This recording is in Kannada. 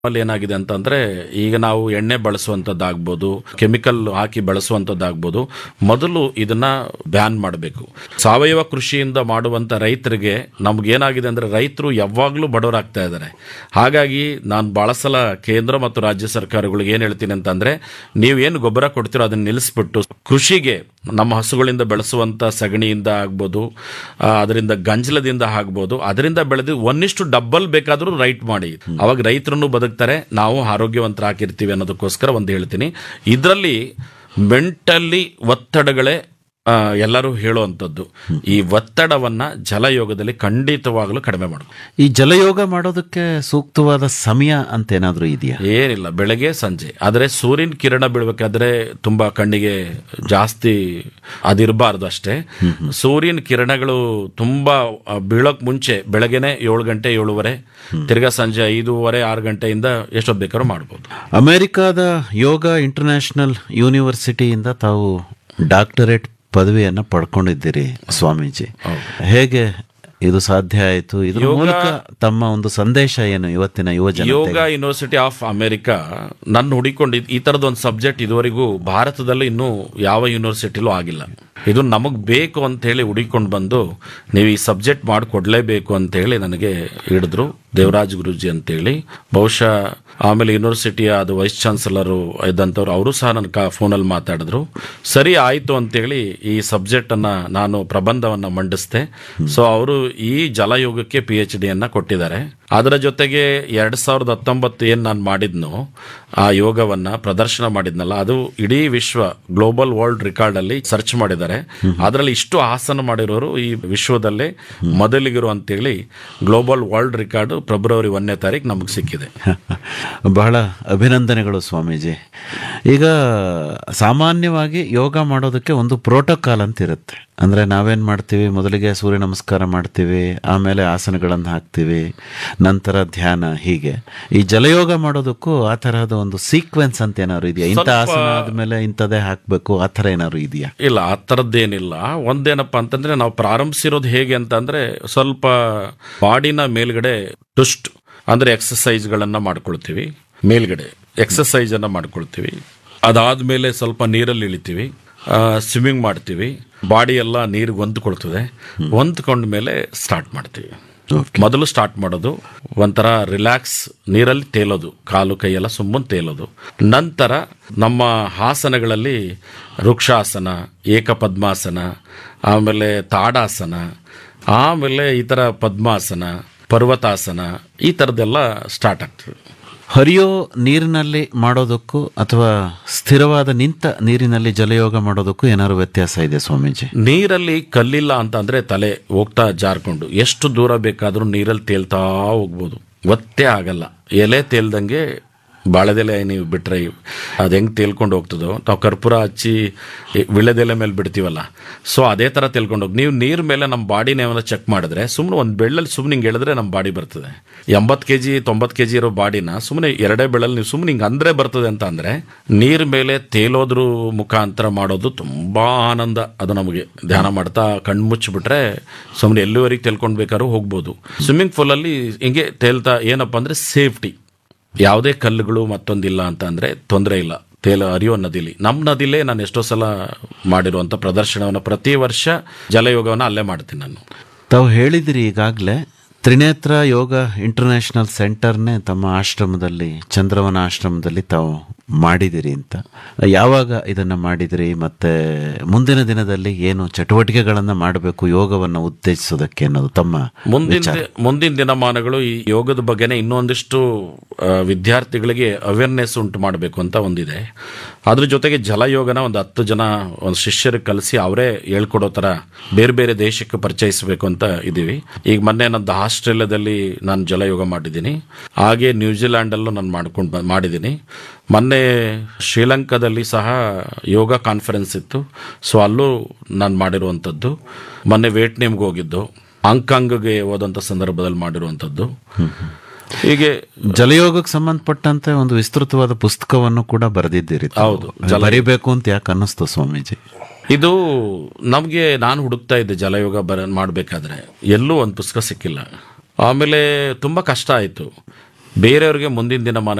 ಅಲ್ಲಿ ಏನಾಗಿದೆ ಅಂತಂದ್ರೆ ಈಗ ನಾವು ಎಣ್ಣೆ ಬಳಸುವಂತದ್ದಾಗ್ಬೋದು ಕೆಮಿಕಲ್ ಹಾಕಿ ಬಳಸುವಂತದ್ದಾಗ್ಬೋದು ಮೊದಲು ಇದನ್ನ ಬ್ಯಾನ್ ಮಾಡಬೇಕು ಸಾವಯವ ಕೃಷಿಯಿಂದ ಮಾಡುವಂತ ರೈತರಿಗೆ ನಮ್ಗೇನಾಗಿದೆ ಅಂದ್ರೆ ರೈತರು ಯಾವಾಗ್ಲೂ ಬಡವರಾಗ್ತಾ ಇದ್ದಾರೆ ಹಾಗಾಗಿ ನಾನು ಬಹಳ ಸಲ ಕೇಂದ್ರ ಮತ್ತು ರಾಜ್ಯ ಸರ್ಕಾರಗಳಿಗೆ ಏನ್ ಹೇಳ್ತೀನಿ ಅಂತಂದ್ರೆ ನೀವೇನು ಗೊಬ್ಬರ ಕೊಡ್ತೀರೋ ಅದನ್ನ ನಿಲ್ಲಿಸ್ಬಿಟ್ಟು ಕೃಷಿಗೆ ನಮ್ಮ ಹಸುಗಳಿಂದ ಬೆಳೆಸುವಂತ ಸಗಣಿಯಿಂದ ಆಗ್ಬೋದು ಆ, ಅದರಿಂದ ಗಂಜಲದಿಂದ ಆಗ್ಬೋದು ಅದರಿಂದ ಬೆಳೆದು ಒಂದಿಷ್ಟು ಡಬ್ಬಲ್ ಬೇಕಾದರೂ ರೈಟ್ ಮಾಡಿ ಅವಾಗ ರೈತರನ್ನು ಬದುಕ್ತಾರೆ ನಾವು ಆರೋಗ್ಯವಂತರಾಗಿರ್ತೀವಿ ಅನ್ನೋದಕ್ಕೋಸ್ಕರ ಒಂದು ಹೇಳ್ತೀನಿ ಇದರಲ್ಲಿ ಮೆಂಟಲಿ ಒತ್ತಡಗಳೇ ಆ, ಎಲ್ಲರೂ ಹೇಳುವಂಥದ್ದು ಈ ಒತ್ತಡವನ್ನ ಜಲಯೋಗದಲ್ಲಿ ಖಂಡಿತವಾಗಲೂ ಕಡಿಮೆ ಮಾಡಬೇಕು ಈ ಜಲಯೋಗ ಮಾಡೋದಕ್ಕೆ ಸೂಕ್ತವಾದ ಸಮಯ ಅಂತ ಏನಾದ್ರೂ ಇದೆಯಾ ಏನಿಲ್ಲ ಬೆಳಗ್ಗೆ ಸಂಜೆ ಆದರೆ ಸೂರ್ಯನ ಕಿರಣ ಬೀಳ್ಬೇಕಾದ್ರೆ ತುಂಬಾ ಕಣ್ಣಿಗೆ ಜಾಸ್ತಿ ಅದಿರಬಾರ್ದು ಅಷ್ಟೇ ಸೂರ್ಯನ ಕಿರಣಗಳು ತುಂಬಾ ಆ, ಬೀಳೋಕ್ ಮುಂಚೆ ಬೆಳಗ್ಗೆನೆ ಏಳು ಗಂಟೆ ಏಳುವರೆ ತಿರ್ಗಾ ಸಂಜೆ ಐದೂವರೆ ಆರು ಗಂಟೆಯಿಂದ ಎಷ್ಟೊತ್ತು ಬೇಕಾದ್ರೂ ಮಾಡ್ಬೋದು ಅಮೆರಿಕಾದ ಯೋಗ ಇಂಟರ್ನ್ಯಾಷನಲ್ ಯೂನಿವರ್ಸಿಟಿಯಿಂದ ತಾವು ಡಾಕ್ಟರೇಟ್ ಪದವಿಯನ್ನ ಪಡ್ಕೊಂಡಿದ್ದೀರಿ ಸ್ವಾಮೀಜಿ ಹೇಗೆ ಇದು ಸಾಧ್ಯ ಆಯಿತು ಇದ್ರ ಮೂಲಕ ತಮ್ಮ ಒಂದು ಸಂದೇಶ ಏನು ಇವತ್ತಿನ ಯುವ ಯೋಗ ಜನತೆ ಯೂನಿವರ್ಸಿಟಿ ಆಫ್ ಅಮೆರಿಕಾ ನನ್ನ ಹುಡಿಕೊಂಡು ಈ ತರದ ಒಂದು ಸಬ್ಜೆಕ್ಟ್ ಇದುವರೆಗೂ ಭಾರತದಲ್ಲಿ ಇನ್ನೂ ಯಾವ ಯೂನಿವರ್ಸಿಟಿಲೂ ಆಗಿಲ್ಲ ಇದು ನಮಗ್ ಬೇಕು ಅಂತ ಹೇಳಿ ಹುಡಿಕೊಂಡು ಬಂದು ನೀವು ಈ ಸಬ್ಜೆಕ್ಟ್ ಮಾಡಿಕೊಡ್ಲೇಬೇಕು ಅಂತ ಹೇಳಿ ನನಗೆ ಹಿಡಿದ್ರು ದೇವರಾಜ್ ಗುರುಜಿ ಅಂತೇಳಿ ಬಹುಶಃ ಆಮೇಲೆ ಯೂನಿವರ್ಸಿಟಿಯ ಅದು ವೈಸ್ ಚಾನ್ಸಲರು ಇದ್ದಂಥವ್ರು ಅವರು ಸಹ ನನ್ನ ಫೋನಲ್ಲಿ ಮಾತಾಡಿದ್ರು ಸರಿ ಆಯ್ತು ಅಂತೇಳಿ ಈ ಸಬ್ಜೆಕ್ಟ್ ಅನ್ನ ನಾನು ಪ್ರಬಂಧವನ್ನ ಮಂಡಿಸ್ದೆ ಸೊ ಅವರು ಈ ಜಲಯೋಗಕ್ಕೆ ಪಿ ಎಚ್ ಡಿಯನ್ನ ಕೊಟ್ಟಿದ್ದಾರೆ ಅದರ ಜೊತೆಗೆ ಎರಡ್ ಸಾವಿರದ ಹತ್ತೊಂಬತ್ತು ಏನ್ ನಾನು ಮಾಡಿದ್ನೋ ಆ ಯೋಗವನ್ನ ಪ್ರದರ್ಶನ ಮಾಡಿದ್ನಲ್ಲ ಅದು ಇಡೀ ವಿಶ್ವ ಗ್ಲೋಬಲ್ ವರ್ಲ್ಡ್ ರೆಕಾರ್ಡ್ ಅಲ್ಲಿ ಸರ್ಚ್ ಮಾಡಿದ್ದಾರೆ ಅದರಲ್ಲಿ ಇಷ್ಟು ಆಸನ ಮಾಡಿರೋರು ಈ ವಿಶ್ವದಲ್ಲೇ ಮೊದಲಿಗರು ಅಂತೇಳಿ ಗ್ಲೋಬಲ್ ವರ್ಲ್ಡ್ ರೆಕಾರ್ಡ್ ಫೆಬ್ರವರಿ ಒಂದನೇ ತಾರೀಕು ನಮಗೆ ಸಿಕ್ಕಿದೆ ಬಹಳ ಅಭಿನಂದನೆಗಳು ಸ್ವಾಮೀಜಿ ಈಗ ಸಾಮಾನ್ಯವಾಗಿ ಯೋಗ ಮಾಡೋದಕ್ಕೆ ಒಂದು ಪ್ರೋಟೋಕಾಲ್ ಅಂತ ಇರುತ್ತೆ ಅಂದ್ರೆ ನಾವೇನ್ ಮಾಡ್ತೀವಿ ಮೊದಲಿಗೆ ಸೂರ್ಯ ನಮಸ್ಕಾರ ಮಾಡ್ತೀವಿ ಆಮೇಲೆ ಆಸನಗಳನ್ನು ಹಾಕ್ತೀವಿ ನಂತರ ಧ್ಯಾನ ಹೀಗೆ ಈ ಜಲಯೋಗ ಮಾಡೋದಕ್ಕೂ ಆ ತರಹದ ಒಂದು ಸೀಕ್ವೆನ್ಸ್ ಅಂತ ಏನಾದ್ರು ಇದೆಯಾ ಇಂಥ ಆಸನ ಆದ್ಮೇಲೆ ಇಂಥದೇ ಹಾಕ್ಬೇಕು ಆ ಥರ ಏನಾದ್ರು ಇದೆಯಾ ಇಲ್ಲ ಆ ಥರದ್ದೇನಿಲ್ಲ ಒಂದೇನಪ್ಪ ಅಂತಂದ್ರೆ ನಾವು ಪ್ರಾರಂಭಿಸಿರೋದು ಹೇಗೆ ಅಂತಂದ್ರೆ ಸ್ವಲ್ಪ ಬಾಡಿನ ಮೇಲ್ಗಡೆ ಟುಸ್ಟ್ ಅಂದ್ರೆ ಎಕ್ಸಸೈಸ್ಗಳನ್ನ ಮಾಡ್ಕೊಳ್ತೀವಿ ಮೇಲ್ಗಡೆ ಎಕ್ಸಸೈಸ್ ಅನ್ನ ಮಾಡ್ಕೊಳ್ತೀವಿ ಅದಾದ್ಮೇಲೆ ಸ್ವಲ್ಪ ನೀರಲ್ಲಿ ಇಳಿತೀವಿ ಸ್ವಿಮ್ಮಿಂಗ್ ಮಾಡ್ತೀವಿ ಬಾಡಿ ಎಲ್ಲ ನೀರಿಗೆ ಹೊಂದ್ಕೊಳ್ತದೆ ಹೊಂದ್ಕೊಂಡ ಮೇಲೆ ಸ್ಟಾರ್ಟ್ ಮಾಡ್ತೀವಿ ಮೊದಲು ಸ್ಟಾರ್ಟ್ ಮಾಡೋದು ಒಂಥರ ರಿಲ್ಯಾಕ್ಸ್ ನೀರಲ್ಲಿ ತೇಲೋದು ಕಾಲು ಕೈಯೆಲ್ಲ ಸುಮ್ಮನೆ ತೇಲೋದು ನಂತರ ನಮ್ಮ ಆಸನಗಳಲ್ಲಿ ವೃಕ್ಷಾಸನ ಏಕಪದ್ಮಾಸನ ಆಮೇಲೆ ತಾಡಾಸನ ಆಮೇಲೆ ಈ ಥರ ಪದ್ಮಾಸನ ಪರ್ವತಾಸನ ಈ ಥರದ್ದೆಲ್ಲ ಸ್ಟಾರ್ಟ್ ಆಗ್ತದೆ ಹರಿಯೋ ನೀರಿನಲ್ಲಿ ಮಾಡೋದಕ್ಕೂ ಅಥವಾ ಸ್ಥಿರವಾದ ನಿಂತ ನೀರಿನಲ್ಲಿ ಜಲಯೋಗ ಮಾಡೋದಕ್ಕೂ ಏನಾದ್ರು ವ್ಯತ್ಯಾಸ ಇದೆ ಸ್ವಾಮೀಜಿ ನೀರಲ್ಲಿ ಕಲ್ಲಿಲ್ಲ ಅಂತ ಅಂದ್ರೆ ತಲೆ ಹೋಗ್ತಾ ಜಾರ್ಕೊಂಡು ಎಷ್ಟು ದೂರ ಬೇಕಾದ್ರೂ ನೀರಲ್ಲಿ ತೇಲ್ತಾ ಹೋಗ್ಬೋದು ಗೊತ್ತೇ ಆಗಲ್ಲ ಎಲೆ ತೇಲ್ದಂಗೆ ಬಾಳೆದೆಲೆ ನೀವು ಬಿಟ್ರೆ ಅದು ಹೆಂಗ್ ತೇಲ್ಕೊಂಡು ಹೋಗ್ತದೋ ನಾವು ಕರ್ಪೂರ ಹಚ್ಚಿ ಈ ವಿಳೆದೆಲೆ ಮೇಲೆ ಬಿಡ್ತೀವಲ್ಲ ಸೊ ಅದೇ ತರ ತೇಲ್ಕೊಂಡು ಹೋಗಿ ನೀವು ನೀರ್ ಮೇಲೆ ನಮ್ಮ ಬಾಡಿನ ಏನಾದ್ರು ಚೆಕ್ ಮಾಡಿದ್ರೆ ಸುಮ್ಮನೆ ಒಂದು ಬೆಳ್ಳಲ್ಲಿ ಸುಮ್ಮನೆ ಹಿಂಗೆ ಹೇಳಿದ್ರೆ ನಮ್ಮ ಬಾಡಿ ಬರ್ತದೆ ಎಂಬತ್ತು ಕೆ ಜಿ ತೊಂಬತ್ತು ಕೆ ಜಿ ಇರೋ ಬಾಡಿನ ಸುಮ್ಮನೆ ಎರಡೇ ಬೆಳ್ಳಲ್ಲಿ ನೀವು ಸುಮ್ಮನೆ ಹಿಂಗೆ ಅಂದ್ರೆ ಬರ್ತದೆ ಅಂತ ಅಂದ್ರೆ ನೀರ್ ಮೇಲೆ ತೇಲೋದ್ರ ಮುಖಾಂತರ ಮಾಡೋದು ತುಂಬಾ ಆನಂದ ಅದು ನಮಗೆ ಧ್ಯಾನ ಮಾಡ್ತಾ ಕಣ್ಣು ಮುಚ್ಚಿಬಿಟ್ರೆ ಸುಮ್ಮನೆ ಎಲ್ಲಿವರೆಗೆ ತೇಲ್ಕೊಂಡು ಬೇಕಾದ್ರೂ ಹೋಗ್ಬೋದು ಸ್ವಿಮ್ಮಿಂಗ್ ಪೂಲಲ್ಲಿ ಹಿಂಗೆ ತೇಲ್ತಾ ಏನಪ್ಪ ಅಂದ್ರೆ ಸೇಫ್ಟಿ ಯಾವುದೇ ಕಲ್ಲುಗಳು ಮತ್ತೊಂದಿಲ್ಲ ಅಂತ ಅಂದ್ರೆ ತೊಂದರೆ ಇಲ್ಲ ತೇಲ ಹರಿಯೋ ನದಿಲಿ ನಮ್ಮ ನದಿಲೇ ನಾನು ಎಷ್ಟೋ ಸಲ ಮಾಡಿರುವಂತ ಪ್ರದರ್ಶನವನ್ನು ಪ್ರತಿ ವರ್ಷ ಜಲಯೋಗವನ್ನು ಅಲ್ಲೇ ಮಾಡ್ತೀನಿ ನಾನು ತಾವು ಹೇಳಿದಿರಿ ಈಗಾಗಲೇ ತ್ರಿನೇತ್ರ ಯೋಗ ಇಂಟರ್ನ್ಯಾಷನಲ್ ಸೆಂಟರ್ನೇ ತಮ್ಮ ಆಶ್ರಮದಲ್ಲಿ ಚಂದ್ರವನ ಆಶ್ರಮದಲ್ಲಿ ತಾವು ಮಾಡಿದಿರಿ ಅಂತ ಯಾವಾಗ ಇದನ್ನ ಮಾಡಿದಿರಿ ಮತ್ತೆ ಮುಂದಿನ ದಿನದಲ್ಲಿ ಏನು ಚಟುವಟಿಕೆಗಳನ್ನ ಮಾಡಬೇಕು ಯೋಗವನ್ನ ಉತ್ತೇಜಿಸೋದಕ್ಕೆ ಅನ್ನೋದು ತಮ್ಮ ಮುಂದಿನ ದಿ- ಮುಂದಿನ ದಿನಮಾನಗಳು ಈ ಯೋಗದ ಬಗ್ಗೆನೇ ಇನ್ನೊಂದಿಷ್ಟು ಆ, ವಿದ್ಯಾರ್ಥಿಗಳಿಗೆ ಅವೇರ್ನೆಸ್ ಉಂಟು ಮಾಡಬೇಕು ಅಂತ ಒಂದಿದೆ ಅದ್ರ ಜೊತೆಗೆ ಜಲಯೋಗನ ಒಂದು ಹತ್ತು ಜನ ಒಂದು ಶಿಷ್ಯರಿಗೆ ಕಲಿಸಿ ಅವರೇ ಹೇಳ್ಕೊಡೋ ತರ ಬೇರೆ ಬೇರೆ ದೇಶಕ್ಕೆ ಪರಿಚಯಿಸಬೇಕು ಅಂತ ಇದೀವಿ ಈಗ ಮೊನ್ನೆ ನಂದು ಆಸ್ಟ್ರೇಲಿಯಾದಲ್ಲಿ ನಾನು ಜಲಯೋಗ ಮಾಡಿದ್ದೀನಿ ಹಾಗೆ ನ್ಯೂಜಿಲ್ಯಾಂಡ್ ಅಲ್ಲೂ ನಾನು ಮಾಡ್ಕೊಂಡು ಬ- ಮಾಡಿದ್ದೀನಿ ಮೊನ್ನೆ ಶ್ರೀಲಂಕಾದಲ್ಲಿ ಸಹ ಯೋಗ ಕಾನ್ಫರೆನ್ಸ್ ಇತ್ತು ಸೊ ಅಲ್ಲೂ ನಾನು ಮಾಡಿರುವಂಥದ್ದು ಮೊನ್ನೆ ವಿಯೆಟ್ನಾಂಗೆ ಹೋಗಿದ್ದು ಹಾಂಗ್ಕಾಂಗ್ಗೆ ಹೋದಂಥ ಸಂದರ್ಭದಲ್ಲಿ ಮಾಡಿರುವಂಥದ್ದು ಹೀಗೆ ಜಲಯೋಗಕ್ಕೆ ಸಂಬಂಧಪಟ್ಟಂತೆ ಒಂದು ವಿಸ್ತೃತವಾದ ಪುಸ್ತಕವನ್ನು ಕೂಡ ಬರೆದಿದ್ದೀರಿ ತಾವು. ಹೌದು, ಬರಿಬೇಕು ಅಂತ ಯಾಕೆ ಅನ್ನಿಸ್ತು ಸ್ವಾಮೀಜಿ ಇದು ನಮಗೆ ನಾನು ಹುಡುಕ್ತಾ ಇದ್ದೆ ಜಲಯೋಗ ಬರ ಮಾಡಬೇಕಾದ್ರೆ ಎಲ್ಲೂ ಒಂದು ಪುಸ್ತಕ ಸಿಕ್ಕಿಲ್ಲ ಆಮೇಲೆ ತುಂಬ ಕಷ್ಟ ಆಯಿತು ಬೇರೆಯವ್ರಿಗೆ ಮುಂದಿನ ದಿನಮಾನ